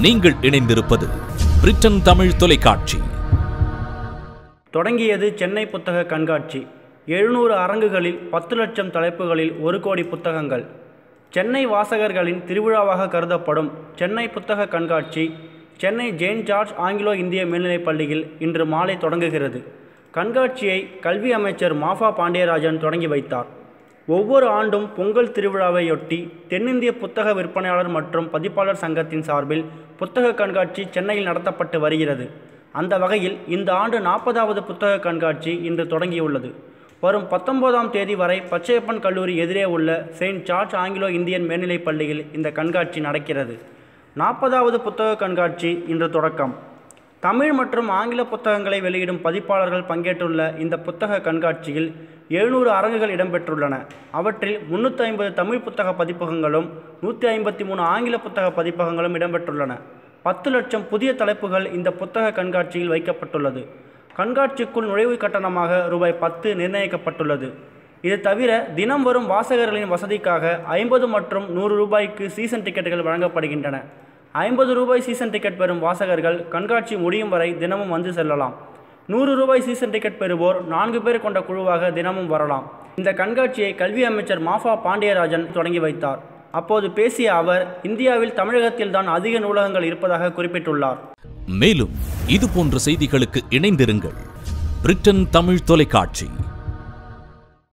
நீங்கள் இணைந்திருப்பது பிரிட்டன் தமிழ் தொலைக்காட்சி தொடங்கியது சென்னை புத்தக கண்காட்சி எழுநூறு அரங்குகளில் பத்து லட்சம் தலைப்புகளில் ஒரு கோடி புத்தகங்கள் சென்னை வாசகர்களின் திருவிழாவாக கருதப்படும் சென்னை புத்தக கண்காட்சி சென்னை ஜெயின் ஜார்ஜ் ஆங்கிலோ இந்திய மேல்நிலைப் பள்ளியில் இன்று மாலை தொடங்குகிறது கண்காட்சியை கல்வி அமைச்சர் மாஃபா பாண்டியராஜன் தொடங்கி வைத்தார் ஒவ்வொரு ஆண்டும் பொங்கல் திருவிழாவையொட்டி தென்னிந்திய புத்தக விற்பனையாளர் மற்றும் பதிப்பாளர் சங்கத்தின் சார்பில் புத்தக கண்காட்சி சென்னையில் நடத்தப்பட்டு வருகிறது அந்த வகையில் இந்த ஆண்டு நாற்பதாவது புத்தக கண்காட்சி இன்று தொடங்கியுள்ளது வரும் பத்தொன்பதாம் தேதி வரை பச்சையப்பன் கல்லூரி எதிரே உள்ள செயின்ட் ஜார்ஜ் ஆங்கிலோ இந்தியன் மேல்நிலைப் பள்ளியில் இந்த கண்காட்சி நடக்கிறது நாற்பதாவது புத்தக கண்காட்சி இன்று தொடக்கம் தமிழ் மற்றும் ஆங்கில புத்தகங்களை வெளியிடும் பதிப்பாளர்கள் பங்கேற்றுள்ள இந்த புத்தக கண்காட்சியில் எழுநூறு அரங்குகள் இடம்பெற்றுள்ளன அவற்றில் முன்னூற்றி ஐம்பது தமிழ் புத்தக பதிப்பகங்களும் நூற்றி ஐம்பத்தி மூணு ஆங்கில புத்தக பதிப்பகங்களும் இடம்பெற்றுள்ளன பத்து லட்சம் புதிய தலைப்புகள் இந்த புத்தக கண்காட்சியில் வைக்கப்பட்டுள்ளது கண்காட்சிக்குள் நுழைவு கட்டணமாக ரூபாய் பத்து நிர்ணயிக்கப்பட்டுள்ளது இது தவிர தினம் வரும் வாசகர்களின் வசதிக்காக ஐம்பது மற்றும் நூறு ரூபாய்க்கு சீசன் டிக்கெட்டுகள் வழங்கப்படுகின்றன ஐம்பது ரூபாய் சீசன் டிக்கெட் பெறும் வாசகர்கள் கண்காட்சி முடியும் வரை தினமும் வந்து செல்லலாம் நூறு ரூபாய் சீசன் டிக்கெட் பெறுவோர் நான்கு பேர் கொண்ட குழுவாக தினமும் வரலாம் இந்த கண்காட்சியை கல்வி அமைச்சர் மாஃபா பாண்டியராஜன் தொடங்கி வைத்தார் அப்போது பேசிய அவர் இந்தியாவில் தமிழகத்தில் தான் அதிக நூலகங்கள் இருப்பதாக குறிப்பிட்டுள்ளார் மேலும் இது போன்ற செய்திகளுக்கு இணைந்திருங்கள் பிரிட்டன் தமிழ் தொலைக்காட்சி